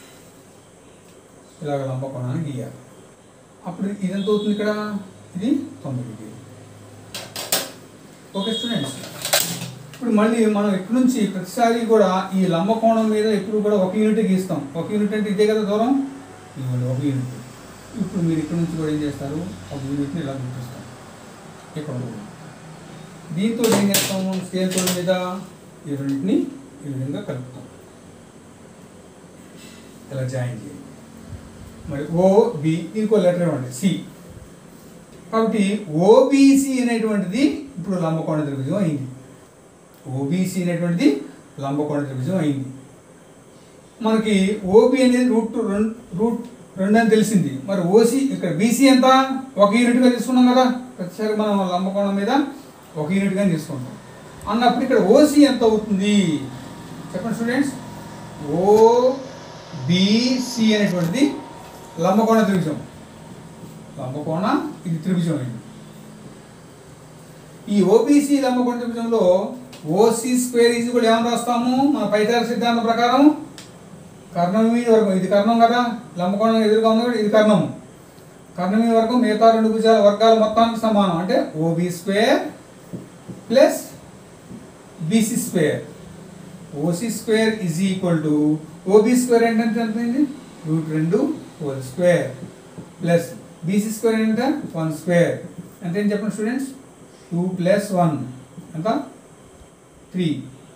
S1: ఇలాగ లంబకోణాన్ని గీయాలి అప్పుడు ఇది ఎంత అవుతుంది ఇక్కడ ఇది తొంభై డిగ్రీ ఓకే స్టూడెంట్స్ ఇప్పుడు మళ్ళీ మనం ఇక్కడి నుంచి ప్రతిసారి కూడా ఈ లంబకోణం మీద ఎప్పుడు కూడా ఒక యూనిట్ గీస్తాం ఒక యూనిట్ అంటే ఇదే కదా దూరం ఇదిగోండి ఒక యూనిట్ ఇప్పుడు మీరు ఇక్కడ నుంచి కూడా ఏం చేస్తారు ఒక యూనిట్ని ఇలా గుర్తిస్తాం ఇక్కడ ఉంది. దీంతో ఏం చేస్తాము స్కేల్ తోడు మీద ఈ రెండింటిని ఈ విధంగా కలుపుతాం ఇలా జాయిన్ చేయాలి మరి ఓ బి ఇంకో లెటర్ ఇవ్వండి సి కాబట్టి ఓబీసీ అనేటువంటిది ఇప్పుడు లంబకోణ త్రిభుజం అయింది ఓబీసీ అనేటువంటిది లంబకోణ త్రిభుజం అయింది మనకి ఓబి అనేది రూట్ రెండు రూట్ రెండు అని తెలిసింది మరి ఓసి ఇక్కడ బీసీ ఎంత ఒక యూనిట్గా తీసుకున్నాం కదా ప్రతిసారి మనం లంబకోణం మీద ఒక యూనిట్గా తీసుకుంటాం అన్నప్పుడు ఇక్కడ ఓసి ఎంత అవుతుంది చెప్పండి స్టూడెంట్స్ ఓ బిసి అనేటువంటిది లంబకోణ త్రిభుజం లంబకోణ ఇది త్రిభుజం అయింది ఈ ఓబీసీ లంబకోణ త్రిభుజంలో ఓసి స్క్వేర్ ఈజ్ కూడా ఏమని రాస్తాము మన పైతార సిద్ధాంతం ప్రకారం కర్ణం మీద వర్గం ఇది కర్ణం కదా లంబకోణం ఎదురుగా ఉంది కూడా ఇది కర్ణం కర్ణం మీద వర్గం మిగతా రెండు భుజాల వర్గాల మొత్తానికి సమానం అంటే OB square plus BC square OC square is equal to OB square ఏంటంటే ఎంత అయింది రూట్ రెండు whole square plus BC square ఏంటంటే వన్ స్క్వేర్ ఎంత ఏం చెప్పండి స్టూడెంట్స్ టూ ప్లస్ వన్ ఎంత three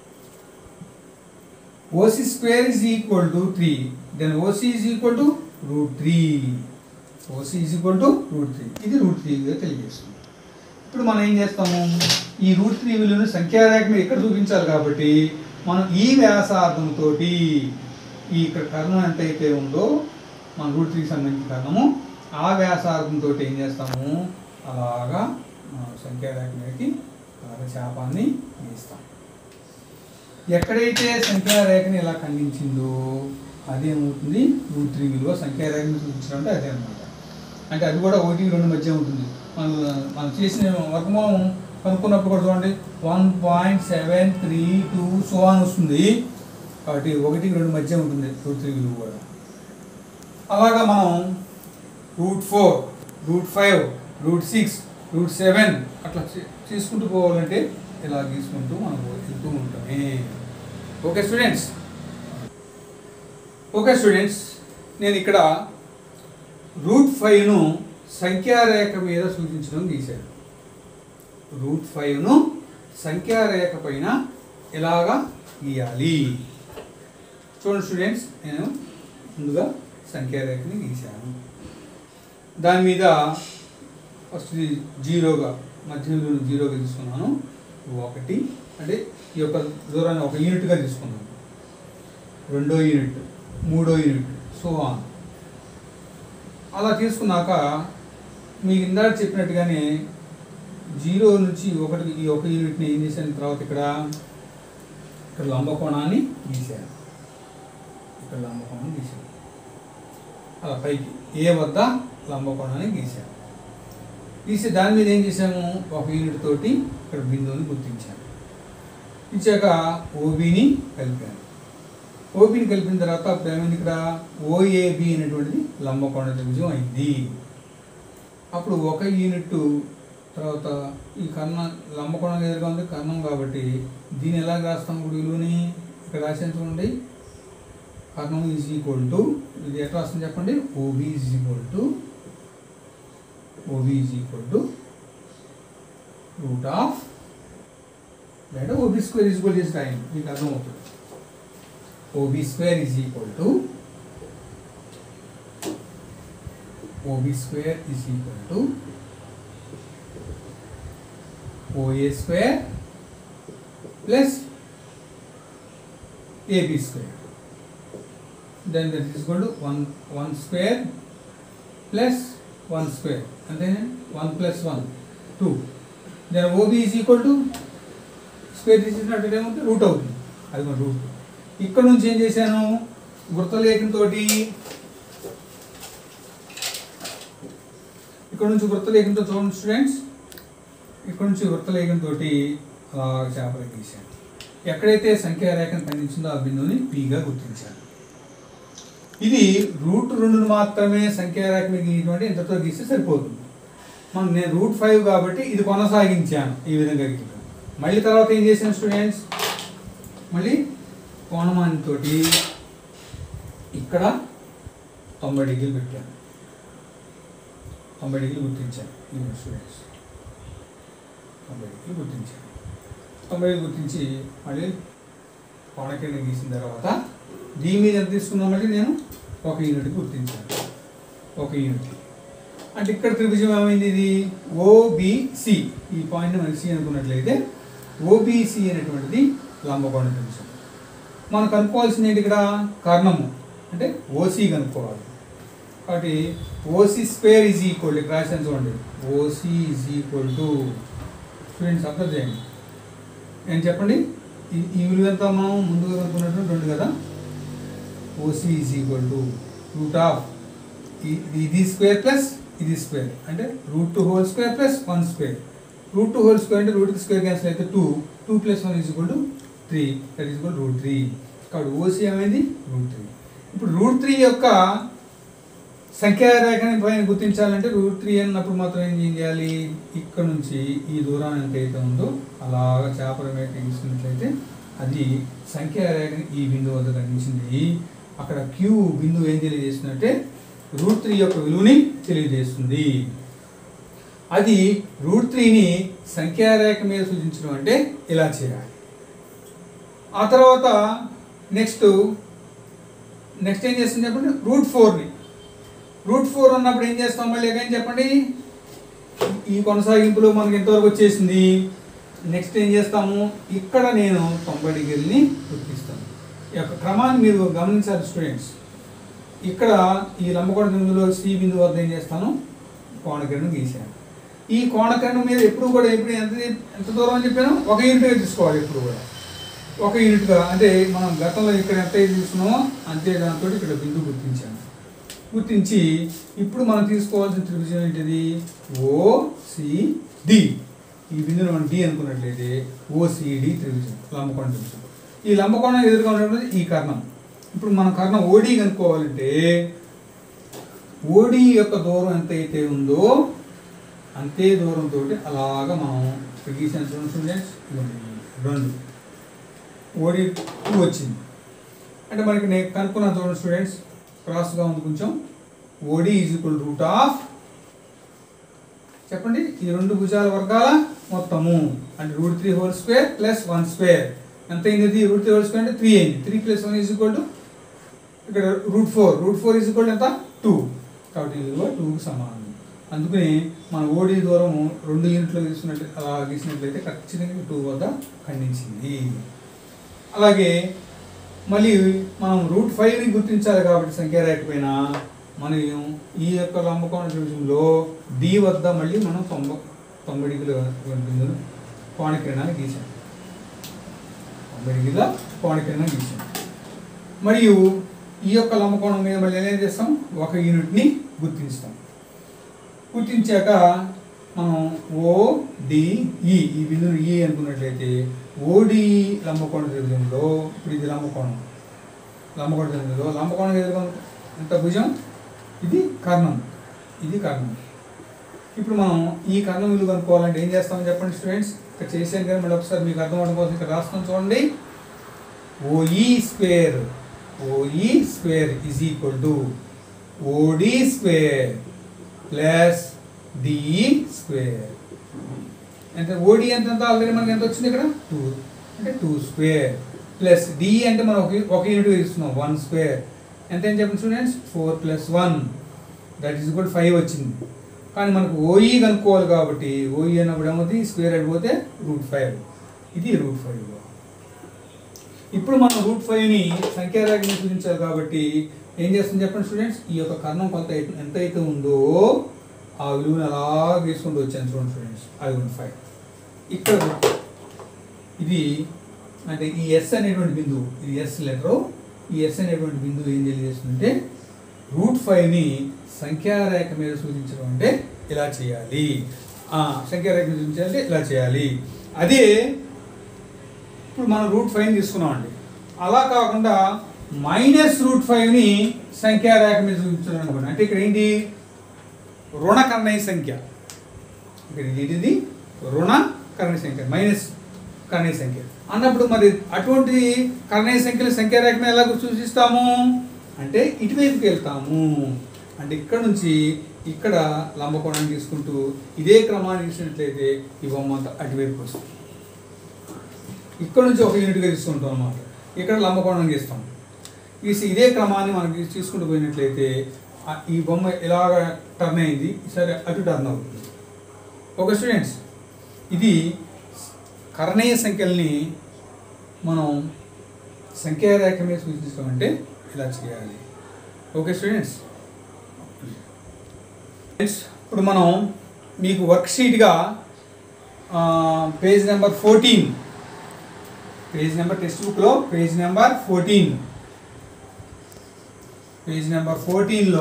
S1: OC square is equal to three then OC is equal to root three OC is equal to root three ఇది root త్రీగా తెలియజేస్తుంది ఇప్పుడు మనం ఏం చేస్తాము ఈ రూట్ త్రీ విలువను సంఖ్యారేఖ మీద ఇక్కడ చూపించాలి కాబట్టి మనం ఈ వ్యాసార్థంతో ఈ ఇక్కడ కర్ణం ఎంత అయితే ఉందో మన రూట్ త్రీకి సంబంధించిన కర్ణము ఆ వ్యాసార్థంతో ఏం చేస్తాము అలాగా మనం సంఖ్యారేఖ మీదకి అలాగ శాపాన్ని గీస్తాం ఎక్కడైతే సంఖ్యారేఖని ఇలా ఖండించిందో అదేమవుతుంది రూట్ త్రీ విలువ సంఖ్యారేఖని చూపించడం అంటే అదే అనమాట అంటే అది కూడా ఒకటి రెండు మధ్య ఉంటుంది మనం మనం చేసిన వర్గమూలం కనుక్కున్నప్పుడు కూడా చూడండి one point seven three two so అని వస్తుంది కాబట్టి ఒకటి రెండు మధ్య ఉంటుంది రూట్ త్రీ విలువ కూడా అలాగా మనం root four root five root six root seven అట్లా చే- చేసుకుంటూ పోవాలంటే ఇలా గీసుకుంటూ మనం వెళ్తూ ఉంటామే ఓకే స్టూడెంట్స్ ఓకే స్టూడెంట్స్ నేను ఇక్కడ రూట్ ఫైవ్ను సంఖ్యారేఖ మీద సూచించడం గీశాను రూట్ ఫైవ్ను సంఖ్యారేఖ పైన ఎలాగా గీయాలి చూడండి స్టూడెంట్స్ నేను ముందుగా సంఖ్యారేఖని గీశాను దాని మీద ఫస్ట్ ఇది జీరోగా మధ్యలో జీరోగా తీసుకున్నాను ఒకటి అంటే ఈ యొక్క దూరాన్ని ఒక యూనిట్గా తీసుకున్నాను రెండో యూనిట్ మూడో యూనిట్ సో ఆన్ అలా తీసుకున్నాక మీకు ఇందాక చెప్పినట్టుగానే జీరో నుంచి ఒకటి ఈ ఒక యూనిట్ని ఏం చేశాను తర్వాత ఇక్కడ ఇక్కడ లంబకోణాన్ని గీశాను ఇక్కడ లంబకోణాన్ని గీశాను అలా పైకి ఏ వద్ద లంబకోణాన్ని గీశాను గీసి దాని మీద ఏం చేశాము ఒక యూనిట్ తోటి ఇక్కడ బిందువుని గుర్తించాను ఇచ్చాక ఓబీని కలిపాను ఓబీని కలిపిన తర్వాత అప్పుడు ఏమైంది ఇక్కడ ఓఏబి అనేటువంటిది లంబకోణ త్రిభుజం అయింది అప్పుడు ఒక యూనిట్ తర్వాత ఈ కర్ణ లంబకోణం ఎదురుగా ఉంది కర్ణం కాబట్టి దీన్ని ఎలా రాస్తాం ఇప్పుడు విలువని ఇక్కడ రాసాను చూడండి కర్ణం ఈజ్ ఈక్వల్ టు ఇది ఎట్లా రాస్తుంది చెప్పండి OB is equal to OB is equal to root of లేదా ఓబీ స్క్వేర్ ఈజ్ ఈక్వల్ చేసి రాయండి మీకు అర్థమవుతుంది OB square is equal to OB square is equal to OA square plus AB square then that is equal to 1 1 square plus 1 square and then 1 plus 1 2 then OB is equal to square తీసేసినట్టు ఏమవుతుంది root అవుతుంది అది మన route ఇక్కడ నుంచి ఏం చేశాను గుర్తలేఖంతో ఇక్కడ నుంచి వృత్తలేఖంతో చూడండి స్టూడెంట్స్ ఇక్కడ నుంచి వృత్తలేఖంతో అలాగ చేపలు గీశాను ఎక్కడైతే సంఖ్యారేఖను ఖండించిందో ఆ బిందువుని పీగా గుర్తించాను ఇది రూట్ రెండును మాత్రమే సంఖ్యారేఖ మీద గీయటువంటి ఇంతతో గీస్తే సరిపోతుంది మనం నేను రూట్ ఫైవ్ కాబట్టి ఇది కొనసాగించాను ఈ విధంగా గీయడం మళ్ళీ తర్వాత ఏం చేశాను స్టూడెంట్స్ మళ్ళీ కోణమానితో ఇక్కడ తొంభై డిగ్రీలు పెట్టాను తొంభై డిగ్రీలు గుర్తించాను ఈ స్టూడెంట్స్ తొంభై డిగ్రీలు గుర్తించాను తొంభై డిగ్రీలు గుర్తించి మళ్ళీ కోణకిరణం గీసిన తర్వాత దీని మీద ఎంత తీసుకున్నాం మళ్ళీ నేను ఒక యూనిట్ గుర్తించాను ఒక యూనిట్ అంటే ఇక్కడ త్రిభుజం ఏమైంది ఇది ఓబిసి ఈ పాయింట్ మనకి సి అనుకున్నట్లయితే ఓబిసి అనేటువంటిది లంబకోణ త్రిభుజం మనం కనుక్కోవాల్సింది ఏంటి ఇక్కడ కర్ణము అంటే ఓసి కనుక్కోవాలి కాబట్టి ఓసి స్క్వేర్ ఈజ్ ఈక్వల్ ఇక్కడ రాశాను చూడండి OC is equal to students అర్థం చేయండి ఏం చెప్పండి ఈ- ఈ విలువ ఎంత మనం ముందుగా కనుక్కున్నట్టు రెండు కదా OC is equal to root of ఇది స్క్వేర్ ప్లస్ ఇది స్క్వేర్ అంటే root two whole square plus one square root two whole square అంటే రూట్ స్క్వేర్ క్యాన్సిల్ అయితే two two plus one is equal to three that is equal root three కాబట్టి OC ఏమైంది root three ఇప్పుడు root three యొక్క సంఖ్యారేఖని పైన గుర్తించాలంటే root three అన్నప్పుడు మాత్రం ఏం చేయాలి ఇక్కడ నుంచి ఈ దూరం ఎంత అయితే ఉందో అలాగా చేపల మేట తీసుకున్నట్లయితే అది సంఖ్యారేఖని ఈ బిందువు వద్ద కనిపించింది అక్కడ క్యూ బిందువు ఏం తెలియజేస్తుందంటే రూట్ త్రీ యొక్క విలువని తెలియజేస్తుంది అది రూట్ త్రీని సంఖ్యారేఖ మీద సూచించడం అంటే ఇలా చేయాలి ఆ తర్వాత నెక్స్ట్ నెక్స్ట్ ఏం చేస్తుంది చెప్పండి రూట్ ఫోర్ని రూట్ ఫోర్ ఉన్నప్పుడు ఏం చేస్తాం మళ్ళీ ఏం చెప్పండి ఈ కొనసాగింపులో మనకి ఎంతవరకు వచ్చేసింది నెక్స్ట్ ఏం చేస్తాము ఇక్కడ నేను తొంభై డిగ్రీలని గుర్తిస్తాను ఈ యొక్క క్రమాన్ని మీరు గమనించాలి స్టూడెంట్స్ ఇక్కడ ఈ లంబకోణ బిందువులో సి బిందువు వద్ద ఏం చేస్తాను కోణకిరణం గీశాను ఈ కోణకిరణం మీద ఎప్పుడు కూడా ఎప్పుడు ఎంత ఎంత దూరం అని చెప్పాను ఒక యూనిట్గా తీసుకోవాలి ఎప్పుడు కూడా ఒక యూనిట్గా అంటే మనం గతంలో ఇక్కడ ఎంత అయితే తీసుకున్నామో అంతే దాంతో ఇక్కడ బిందువు గుర్తించాను గుర్తించి ఇప్పుడు మనం తీసుకోవాల్సిన త్రిభుజం ఏంటిది ఓసిడి ఈ బిందువుని మనం డి అనుకున్నట్లయితే ఓసిడి త్రిభుజం లంబకోణ త్రిభుజం ఈ లంబకోణం ఎదురుగా ఉన్నటువంటి ఈ కర్ణం ఇప్పుడు మన కర్ణం ఓడి కనుక్కోవాలంటే ఓడి యొక్క దూరం ఎంత అయితే ఉందో అంతే దూరంతో అలాగా మనం ఇక్కడ గీసిన చూడండి స్టూడెంట్స్ ఇదిగోండి, రెండు ఓడి టూ వచ్చింది అంటే మనకి నేను కనుక్కున్నాను చూడండి స్టూడెంట్స్ క్రాస్గా ఉంది కొంచెం OD is equal root of చెప్పండి ఈ రెండు భుజాల వర్గాల మొత్తము అంటే root three whole square plus one square ఎంత అయింది రూట్ త్రీ హోల్ స్క్వేర్ అంటే త్రీ అయింది three plus one is equal to ఇక్కడ root four root four is equal ఎంత టూ కాబట్టి ఈ విలువ టూకి సమానం అందుకని మన ఓడి దూరం రెండు యూనిట్లు తీసుకున్నట్లు అలా గీసినట్లయితే ఖచ్చితంగా టూ వద్ద ఖండించింది అలాగే మళ్ళీ మనం రూట్ ఫైవ్ని గుర్తించాలి కాబట్టి సంఖ్యారేఖ పైన మనం ఈ యొక్క లంబకోణ త్రిభుజంలో డి వద్ద మళ్ళీ మనం తొంభై తొంభై డిగ్రీల బిందువులు కోణకిరణాన్ని గీసాం తొంభై డిగ్రీల కోణకిరణం గీసాం మరియు ఈ యొక్క లంబకోణం మీద మళ్ళీ ఏం చేస్తాం ఒక యూనిట్ని గుర్తిస్తాం గుర్తించాక మనం ఓడిఈ ఈ బిందువుని ఈ అనుకున్నట్లయితే ఓడి లంబకోణ త్రిభుజంలో ఇప్పుడు ఇది లంబకోణం లంబకోణ త్రిభుజంలో లంబకోణం ఎదురుగా ఎంత భుజం ఇది కర్ణం ఇది కర్ణం ఇప్పుడు మనం ఈ కర్ణం విలువ కనుక్కోవాలంటే ఏం చేస్తామని చెప్పండి స్టూడెంట్స్ ఇక్కడ చేసాను కానీ మళ్ళీ ఒకసారి మీకు అర్థం అవడం కోసం ఇక్కడ రాస్తాం చూడండి OE square OE square is equal to OD square plus DE square అంటే ఓడి ఎంత ఎంత ఆల్రెడీ మనకి ఎంత వచ్చింది ఇక్కడ టూ అంటే టూ స్క్వేర్ ప్లస్ డి అంటే మనం ఒక ఒక యూనిట్ ఇస్తున్నాం వన్ స్క్వేర్ ఎంత అని చెప్పండి students four plus one that is కూడా ఫైవ్ వచ్చింది కానీ మనకు ఓఈ కనుక్కోవాలి కాబట్టి ఓఈ అన్నప్పుడు ఏమవుతుంది స్క్వేర్ అయిపోతే రూట్ ఫైవ్ ఇది రూట్ ఫైవ్ ఇప్పుడు మనం రూట్ ఫైవ్ని సంఖ్యారేఖని సూచించాలి కాబట్టి ఏం చేస్తుంది చెప్పండి స్టూడెంట్స్ ఈ యొక్క కర్ణం కొంత ఎట్- ఎంత అయితే ఉందో ఆ విలువను అలా గీసుకుంటూ వచ్చాను చూడండి స్టూడెంట్స్ అది వన్ ఫైవ్ ఇక్కడ ఇది అంటే ఈ ఎస్ అనేటువంటి బిందువు ఇది ఎస్ లెటరు ఈ ఎస్ అనేటువంటి బిందువు ఏం తెలియజేస్తుందంటే రూట్ ఫైవ్ని సంఖ్యారేఖ మీద సూచించడం అంటే ఇలా చేయాలి ఆ, సంఖ్యారేఖ మీద సూచించాలంటే ఇలా చేయాలి అదే ఇప్పుడు మనం రూట్ ఫైవ్ తీసుకున్నామండి అలా కాకుండా మైనస్ రూట్ ఫైవ్ని సంఖ్యారేఖ మీద చూపించడం అనుకోండి అంటే ఇక్కడ ఏంటి రుణ కర్ణయ సంఖ్య ఇక్కడ ఇది ఏంటిది రుణ కర్ణయ సంఖ్య మైనస్ కర్ణయ సంఖ్య అన్నప్పుడు మరి అటువంటి కర్ణయ సంఖ్యల సంఖ్యారేఖ మీద ఎలా సూచిస్తాము అంటే ఇటువైపుకి వెళ్తాము అంటే ఇక్కడ నుంచి ఇక్కడ లంబకోణాన్ని తీసుకుంటూ ఇదే క్రమాన్ని తీసుకున్నట్లయితే ఈ బొమ్మ అంతా అటువైపుకి వస్తుంది ఇక్కడ నుంచి ఒక యూనిట్గా తీసుకుంటాం అన్నమాట ఇక్కడ లంబకోణం గీస్తాం గీసి ఇదే క్రమాన్ని మనం గీసి తీసుకుంటూ పోయినట్లయితే ఆ ఈ బొమ్మ ఇలాగ టర్న్ అయింది సరే అటు టర్న్ అవుతుంది ఓకే స్టూడెంట్స్ ఇది కర్ణీయ సంఖ్యల్ని మనం సంఖ్యారేఖ మీద సూచించామంటే ఇలా చేయాలి ఓకే స్టూడెంట్స్ ఫ్రెండ్స్, ఇప్పుడు మనం మీకు వర్క్ షీట్గా page number fourteen page number text బుక్లో page number fourteen page number ఫోర్టీన్లో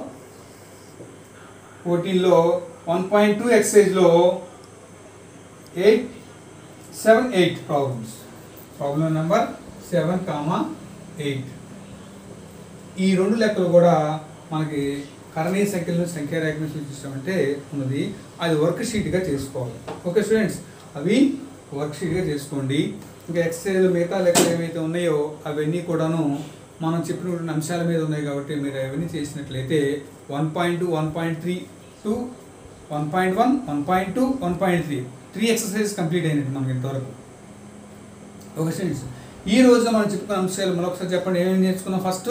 S1: ఫోర్టీన్లో వన్ పాయింట్ టూ ఎక్సైజ్లో eight seven eight problems problem number seven comma eight ఈ రెండు లెక్కలు కూడా మనకి కరణీయ సంఖ్యలను సంఖ్యారేఖను సూచిస్తామంటే ఉన్నది అది వర్క్ షీట్గా చేసుకోవాలి ఓకే స్టూడెంట్స్ అవి వర్క్ షీట్గా చేసుకోండి ఇంకా ఎక్సర్సైజ్ మిగతా లెక్కలు ఏవైతే ఉన్నాయో అవన్నీ కూడాను మనం చెప్పినటువంటి అంశాల మీద ఉన్నాయి కాబట్టి మీరు అవన్నీ చేసినట్లయితే one point two one point three two one point one one point two one point three three exercise complete అయినట్టు మనకి ఇంతవరకు ఓకే స్టూడెంట్స్ ఈ రోజు మనం చెప్పుకున్న అంశాలు మరొకసారి చెప్పండి ఏమేమి నేర్చుకున్నాం ఫస్ట్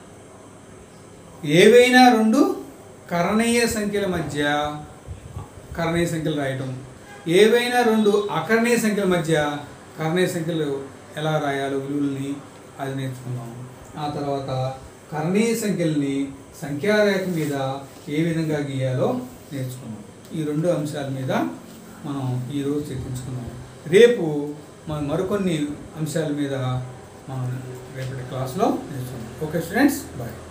S1: ఏవైనా రెండు కరణీయ సంఖ్యల మధ్య కరణీయ సంఖ్యలు రాయటం ఏవైనా రెండు అకరణీయ సంఖ్యల మధ్య కరణీయ సంఖ్యలు ఎలా రాయాలో విలువల్ని అది నేర్చుకున్నాం ఆ తర్వాత కరణీయ సంఖ్యల్ని సంఖ్యారేఖ మీద ఏ విధంగా గీయాలో నేర్చుకున్నాం ఈ రెండు అంశాల మీద మనం ఈరోజు చర్చించుకున్నాం రేపు మనం మరికొన్ని అంశాల మీద మనం రేపటి క్లాస్లో నేర్చుకున్నాం ఓకే స్టూడెంట్స్ బాయ్